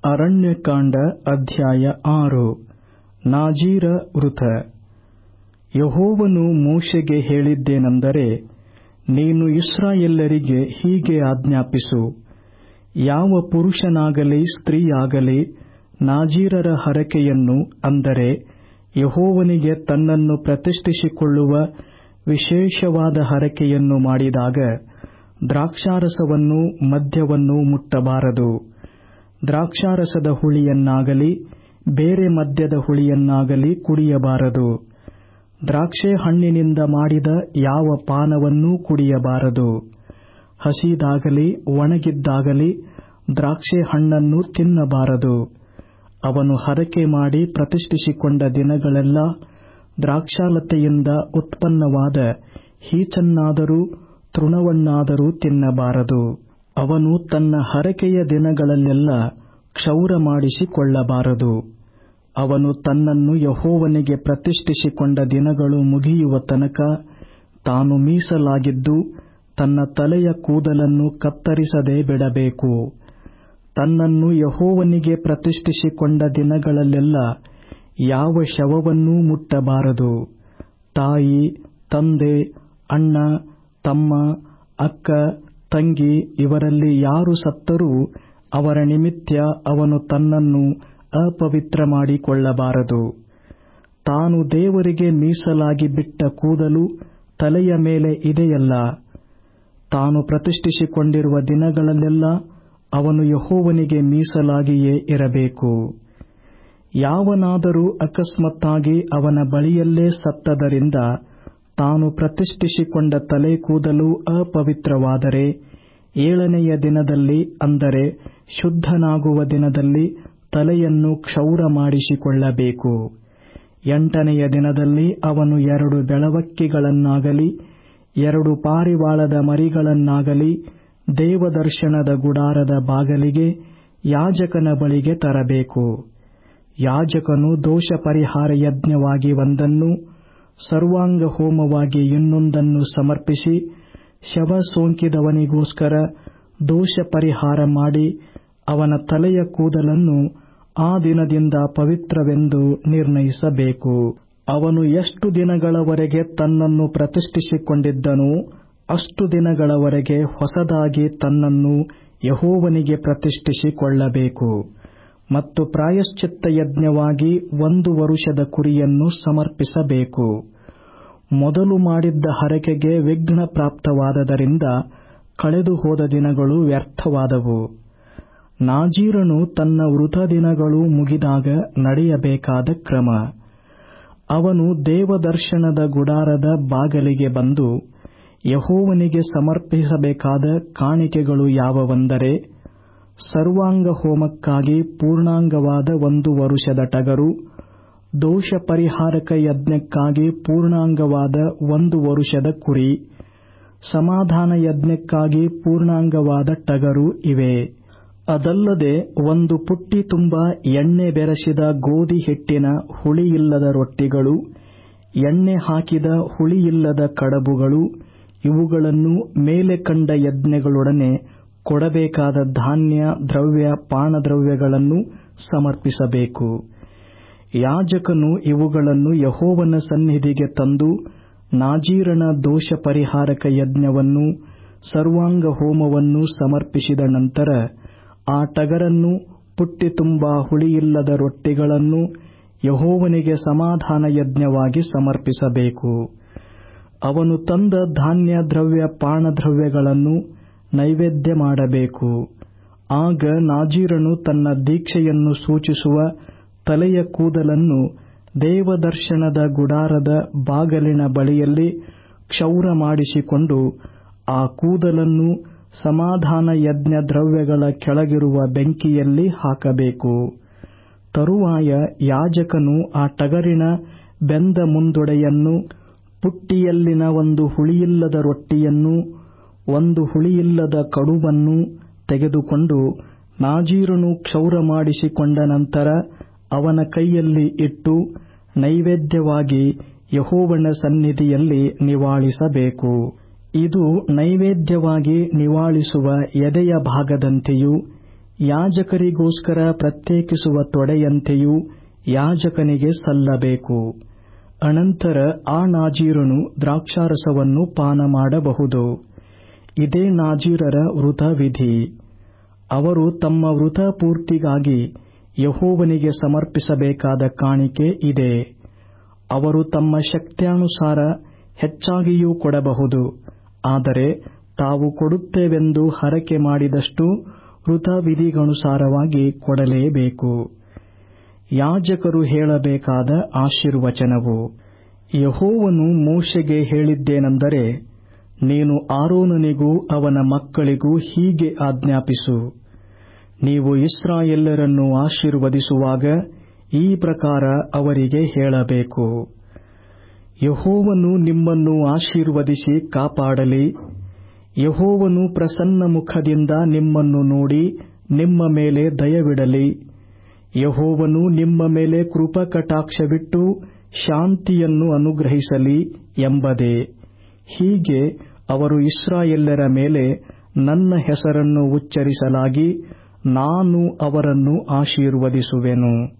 ಅರಣ್ಯಕಾಂಡ ಅಧ್ಯಾಯ ಆರು ನಾಜೀರ ವೃತ ಯೆಹೋವನು ಮೋಶೆಗೆ ಹೇಳಿದ್ದೇನೆಂದರೆ ನೀನು ಇಸ್ರಾಯೇಲ್ಯರಿಗೆ ಹೀಗೆ ಆಜ್ಞಾಪಿಸು ಯಾವ ಪುರುಷನಾಗಲಿ ಸ್ತ್ರೀಯಾಗಲಿ ನಾಜೀರರ ಹರಕೆಯನ್ನು ಅಂದರೆ ಯೆಹೋವನಿಗೆ ತನ್ನನ್ನು ಪ್ರತಿಷ್ಠಿಸಿಕೊಳ್ಳುವ ವಿಶೇಷವಾದ ಹರಕೆಯನ್ನು ಮಾಡಿದಾಗ ದ್ರಾಕ್ಷಾರಸವನ್ನೂ ಮದ್ಯವನ್ನೂ ಮುಟ್ಟಬಾರದು ದ್ರಾಕ್ಷಾರಸದ ಹುಳಿಯನ್ನಾಗಲಿ ಬೇರೆ ಮದ್ಯದ ಹುಳಿಯನ್ನಾಗಲಿ ಕುಡಿಯಬಾರದು ದ್ರಾಕ್ಷೆ ಹಣ್ಣಿನಿಂದ ಮಾಡಿದ ಯಾವ ಪಾನವನ್ನೂ ಕುಡಿಯಬಾರದು ಹಸಿದಾಗಲಿ ಒಣಗಿದ್ದಾಗಲಿ ದ್ರಾಕ್ಷೆ ಹಣ್ಣನ್ನು ತಿನ್ನಬಾರದು ಅವನು ಹರಕೆ ಮಾಡಿ ಪ್ರತಿಷ್ಠಿಸಿಕೊಂಡ ದಿನಗಳೆಲ್ಲಾ ದ್ರಾಕ್ಷಾಲತೆಯಿಂದ ಉತ್ಪನ್ನವಾದ ಹೀಚನ್ನಾದರೂ ತೃಣವನ್ನಾದರೂ ತಿನ್ನಬಾರದು ಅವನು ತನ್ನ ಹರಕೆಯ ದಿನಗಳಲ್ಲೆಲ್ಲ ಕ್ಷೌರ ಮಾಡಿಸಿಕೊಳ್ಳಬಾರದು ಅವನು ತನ್ನನ್ನು ಯೆಹೋವನಿಗೆ ಪ್ರತಿಷ್ಠಿಸಿಕೊಂಡ ದಿನಗಳು ಮುಗಿಯುವ ತನಕ ತಾನು ಮೀಸಲಾಗಿದ್ದು ತನ್ನ ತಲೆಯ ಕೂದಲನ್ನು ಕತ್ತರಿಸದೆ ಬಿಡಬೇಕು ತನ್ನನ್ನು ಯೆಹೋವನಿಗೆ ಪ್ರತಿಷ್ಠಿಸಿಕೊಂಡ ದಿನಗಳಲ್ಲೆಲ್ಲ ಯಾವ ಶವವನ್ನೂ ಮುಟ್ಟಬಾರದು ತಾಯಿ ತಂದೆ ಅಣ್ಣ ತಮ್ಮ ಅಕ್ಕ ತಂಗಿ ಇವರಲ್ಲಿ ಯಾರು ಸತ್ತರೂ ಅವರ ನಿಮಿತ್ತ ಅವನು ತನ್ನನ್ನು ಅಪವಿತ್ರ ಮಾಡಿಕೊಳ್ಳಬಾರದು ತಾನು ದೇವರಿಗೆ ಮೀಸಲಾಗಿ ಬಿಟ್ಟ ಕೂದಲು ತಲೆಯ ಮೇಲೆ ಇದೆಯಲ್ಲ ತಾನು ಪ್ರತಿಷ್ಠಿಸಿಕೊಂಡಿರುವ ದಿನಗಳಲ್ಲೆಲ್ಲ ಅವನು ಯೆಹೋವನಿಗೆ ಮೀಸಲಾಗಿಯೇ ಇರಬೇಕು ಯಾವನಾದರೂ ಅಕಸ್ಮಾತ್ತಾಗಿ ಅವನ ಬಳಿಯಲ್ಲೇ ಸತ್ತದರಿಂದ ತಾನು ಪ್ರತಿಷ್ಠಿಸಿಕೊಂಡ ತಲೆ ಕೂದಲು ಅಪವಿತ್ರವಾದರೆ ಏಳನೆಯ ದಿನದಲ್ಲಿ ಅಂದರೆ ಶುದ್ಧನಾಗುವ ದಿನದಲ್ಲಿ ತಲೆಯನ್ನು ಕ್ಷೌರ ಮಾಡಿಸಿಕೊಳ್ಳಬೇಕು ಎಂಟನೆಯ ದಿನದಲ್ಲಿ ಅವನು ಎರಡು ಬೆಳವಕ್ಕಿಗಳನ್ನಾಗಲಿ ಎರಡು ಪಾರಿವಾಳದ ಮರಿಗಳನ್ನಾಗಲಿ ದೇವದರ್ಶನದ ಗುಡಾರದ ಬಾಗಲಿಗೆ ಯಾಜಕನ ಬಳಿಗೆ ತರಬೇಕು ಯಾಜಕನು ದೋಷ ಪರಿಹಾರ ಯಜ್ಞವಾಗಿ ಒಂದನ್ನು ಸರ್ವಾಂಗ ಹೋಮವಾಗಿ ಇನ್ನೊಂದನ್ನು ಸಮರ್ಪಿಸಿ ಶವ ಸೋಂಕಿದವನಿಗೋಸ್ಕರ ದೋಷ ಪರಿಹಾರ ಮಾಡಿ ಅವನ ತಲೆಯ ಕೂದಲನ್ನು ಆ ದಿನದಿಂದ ಪವಿತ್ರವೆಂದು ನಿರ್ಣಯಿಸಬೇಕು ಅವನು ಎಷ್ಟು ದಿನಗಳವರೆಗೆ ತನ್ನನ್ನು ಪ್ರತಿಷ್ಠಿಸಿಕೊಂಡಿದ್ದನೋ ಅಷ್ಟು ದಿನಗಳವರೆಗೆ ಹೊಸದಾಗಿ ತನ್ನನ್ನು ಯೆಹೋವನಿಗೆ ಪ್ರತಿಷ್ಠಿಸಿಕೊಳ್ಳಬೇಕು ಮತ್ತು ಪ್ರಾಯಶ್ಚಿತ್ತ ಯಜ್ಞವಾಗಿ ಒಂದು ವರುಷದ ಕುರಿಯನ್ನು ಸಮರ್ಪಿಸಬೇಕು ಮೊದಲು ಮಾಡಿದ್ದ ಹರಕೆಗೆ ವಿಘ್ನ ಪ್ರಾಪ್ತವಾದದರಿಂದ ಕಳೆದು ಹೋದ ದಿನಗಳು ವ್ಯರ್ಥವಾದವು ನಾಜೀರನು ತನ್ನ ವೃತ ದಿನಗಳು ಮುಗಿದಾಗ ನಡೆಯಬೇಕಾದ ಕ್ರಮ ಅವನು ದೇವದರ್ಶನದ ಗುಡಾರದ ಬಾಗಲಿಗೆ ಬಂದು ಯೆಹೋವನಿಗೆ ಸಮರ್ಪಿಸಬೇಕಾದ ಕಾಣಿಕೆಗಳು ಯಾವವೆಂದರೆ ಸರ್ವಾಂಗ ಹೋಮಕ್ಕಾಗಿ ಪೂರ್ಣಾಂಗವಾದ ಒಂದು ವರುಷದ ಟಗರು ದೋಷ ಪರಿಹಾರಕ ಯಜ್ಞಕ್ಕಾಗಿ ಪೂರ್ಣಾಂಗವಾದ ಒಂದು ವರುಷದ ಕುರಿ ಸಮಾಧಾನ ಯಜ್ಞಕ್ಕಾಗಿ ಪೂರ್ಣಾಂಗವಾದ ಟಗರು ಇವೆ ಅದಲ್ಲದೆ ಒಂದು ಪುಟ್ಟಿ ತುಂಬ ಎಣ್ಣೆ ಬೆರೆಸಿದ ಗೋಧಿ ಹಿಟ್ಟಿನ ಹುಳಿಯಿಲ್ಲದ ರೊಟ್ಟಿಗಳು ಎಣ್ಣೆ ಹಾಕಿದ ಹುಳಿಯಿಲ್ಲದ ಕಡಬುಗಳು ಇವುಗಳನ್ನು ಮೇಲೆ ಕಂಡ ಯಜ್ಞಗಳೊಡನೆ ಕೊಡಬೇಕಾದ ಧಾನ್ಯ ದ್ರವ್ಯ ಪಾನದ್ರವ್ಯಗಳನ್ನು ಸಮರ್ಪಿಸಬೇಕು ಯಾಜಕನು ಇವುಗಳನ್ನು ಯೆಹೋವನ ಸನ್ನಿಧಿಗೆ ತಂದು ನಾಜೀರನ ದೋಷ ಪರಿಹಾರಕ ಯಜ್ಞವನ್ನು ಸರ್ವಾಂಗ ಹೋಮವನ್ನು ಸಮರ್ಪಿಸಿದ ನಂತರ ಆ ಟಗರನ್ನು ಪುಟ್ಟಿ ತುಂಬ ಹುಳಿಯಿಲ್ಲದ ರೊಟ್ಟಿಗಳನ್ನು ಯೆಹೋವನಿಗೆ ಸಮಾಧಾನ ಯಜ್ಞವಾಗಿ ಸಮರ್ಪಿಸಬೇಕು ಅವನು ತಂದ ಧಾನ್ಯ ದ್ರವ್ಯ ಪಾನದ್ರವ್ಯಗಳನ್ನು ನೈವೇದ್ಯ ಮಾಡಬೇಕು ಆಗ ನಾಜೀರನು ತನ್ನ ದೀಕ್ಷೆಯನ್ನು ಸೂಚಿಸುವ ತಲೆಯ ಕೂದಲನ್ನು ದೇವದರ್ಶನದ ಗುಡಾರದ ಬಾಗಲಿನ ಬಳಿಯಲ್ಲಿ ಕ್ಷೌರ ಮಾಡಿಸಿಕೊಂಡು ಆ ಕೂದಲನ್ನು ಸಮಾಧಾನ ಯಜ್ಞ ದ್ರವ್ಯಗಳ ಕೆಳಗಿರುವ ಬೆಂಕಿಯಲ್ಲಿ ಹಾಕಬೇಕು ತರುವಾಯ ಯಾಜಕನು ಆ ಟಗರಿನ ಬೆಂದ ಮುಂದೊಡೆಯನ್ನು ಪುಟ್ಟಿಯಲ್ಲಿನ ಒಂದು ಹುಳಿಯಿಲ್ಲದ ರೊಟ್ಟಿಯನ್ನು ಒಂದು ಹುಳಿಯಿಲ್ಲದ ಕಡುಬನ್ನು ತೆಗೆದುಕೊಂಡು ನಾಜೀರನು ಕ್ಷೌರ ಮಾಡಿಸಿಕೊಂಡ ನಂತರ ಅವನ ಕೈಯಲ್ಲಿ ಇಟ್ಟು ನೈವೇದ್ಯವಾಗಿ ಯೆಹೋವನ ಸನ್ನಿಧಿಯಲ್ಲಿ ನಿವಾಳಿಸಬೇಕು ಇದು ನೈವೇದ್ಯವಾಗಿ ನಿವಾಳಿಸುವ ಎದೆಯ ಭಾಗದಂತೆಯೂ ಯಾಜಕರಿಗೋಸ್ಕರ ಪ್ರತ್ಯೇಕಿಸುವ ತೊಡೆಯಂತೆಯೂ ಯಾಜಕನಿಗೆ ಸಲ್ಲಬೇಕು ಅನಂತರ ಆ ನಾಜೀರನು ದ್ರಾಕ್ಷಾರಸವನ್ನು ಪಾನ ಮಾಡಬಹುದು ಇದೇ ನಾಜೀರರ ವೃತವಿಧಿ ಅವರು ತಮ್ಮ ವೃತ ಪೂರ್ತಿಗಾಗಿ ಯಹೋವನಿಗೆ ಸಮರ್ಪಿಸಬೇಕಾದ ಕಾಣಿಕೆ ಇದೆ ಅವರು ತಮ್ಮ ಶಕ್ತ್ಯಾನುಸಾರ ಹೆಚ್ಚಾಗಿಯೂ ಕೊಡಬಹುದು ಆದರೆ ತಾವು ಕೊಡುತ್ತೇವೆಂದು ಹರಕೆ ಮಾಡಿದಷ್ಟು ವೃತವಿಧಿಗನುಸಾರವಾಗಿ ಕೊಡಲೇಬೇಕು ಯಾಜಕರು ಹೇಳಬೇಕಾದ ಆಶೀರ್ವಚನವು ಯಹೋವನು ಮೋಶೆಗೆ ಹೇಳಿದ್ದೇನೆಂದರೆ ನೀನು ಆರೋನನಿಗೂ ಅವನ ಮಕ್ಕಳಿಗೂ ಹೀಗೆ ಆಜ್ಞಾಪಿಸು ನೀವು ಇಸ್ರಾಯೇಲ್ಯರನ್ನು ಆಶೀರ್ವದಿಸುವಾಗ ಈ ಪ್ರಕಾರ ಅವರಿಗೆ ಹೇಳಬೇಕು ಯಹೋವನು ನಿಮ್ಮನ್ನು ಆಶೀರ್ವದಿಸಿ ಕಾಪಾಡಲಿ ಯಹೋವನು ಪ್ರಸನ್ನ ಮುಖದಿಂದ ನಿಮ್ಮನ್ನು ನೋಡಿ ನಿಮ್ಮ ಮೇಲೆ ದಯವಿಡಲಿ ಯಹೋವನು ನಿಮ್ಮ ಮೇಲೆ ಕೃಪಕಟಾಕ್ಷವಿಟ್ಟು ಶಾಂತಿಯನ್ನು ಅನುಗ್ರಹಿಸಲಿ ಎಂಬುದೇ ಹೀಗೆ ಅವರು ಇಸ್ರಾಯೇಲ್ಯರ ಮೇಲೆ ನನ್ನ ಹೆಸರನ್ನು ಉಚ್ಚರಿಸಲಾಗಿ ನಾನು ಅವರನ್ನು ಆಶೀರ್ವದಿಸುವೆನು